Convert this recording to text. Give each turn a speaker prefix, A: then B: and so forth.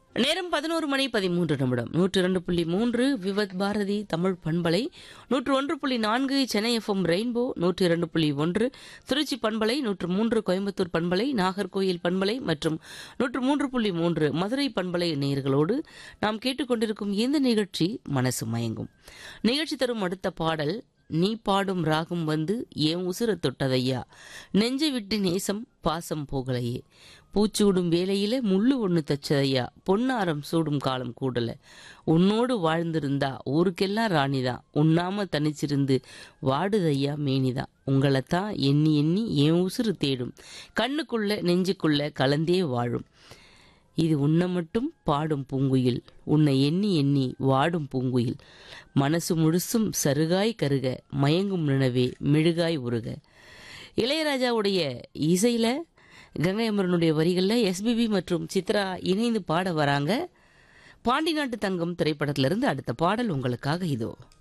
A: நேரம் பதினோரு மணி பதிமூன்று நிமிடம் நூற்று இரண்டு புள்ளி மூன்று விவத் பாரதி தமிழ் பண்பலை நூற்று ஒன்று புள்ளி நான்கு சென்னை எஃப்எம் ரெயின்போ நூற்று இரண்டு புள்ளி ஒன்று திருச்சி பண்பலை நூற்று மூன்று கோயம்புத்தூர் பண்பலை நாகர்கோயில் பண்பலை மற்றும் நூற்று மூன்று புள்ளி மூன்று மதுரை பண்பலை நேயர்களோடு நாம் கேட்டுக்கொண்டிருக்கும் இந்த நிகழ்ச்சி மனசு மயங்கும் நிகழ்ச்சி தரும் அடுத்த பாடல் நீ பாடும் ராகம் வந்து ஏன் உசுர தொட்டதையா நெஞ்சை விட்டு நேசம் பாசம் போகலையே பூச்சூடும் வேலையில முள்ளு ஒண்ணு தச்சதையா பொன்னாரம் சூடும் காலம் கூடல உன்னோடு வாழ்ந்திருந்தா ஊருக்கெல்லாம் ராணிதான் உண்ணாம தனிச்சிருந்து வாடுதையா மேனிதான் உங்களைத்தான் எண்ணி எண்ணி ஏன் உசுறு தேடும் கண்ணுக்குள்ள நெஞ்சுக்குள்ள கலந்தே வாழும் இது உன்னை மட்டும் பாடும் பூங்குயில் உன்னை எண்ணி எண்ணி வாடும் பூங்குயில் மனசு முழுசும் சருகாய் கருக மயங்கும் நினவே மெழுகாய் உருக இளையராஜாவுடைய இசையில கங்கை அமரனுடைய வரிகளில் எஸ்பிபி மற்றும் சித்ரா இணைந்து பாட வராங்க பாண்டி நாட்டு தங்கம் திரைப்படத்திலிருந்து அடுத்த பாடல் உங்களுக்காக இதோ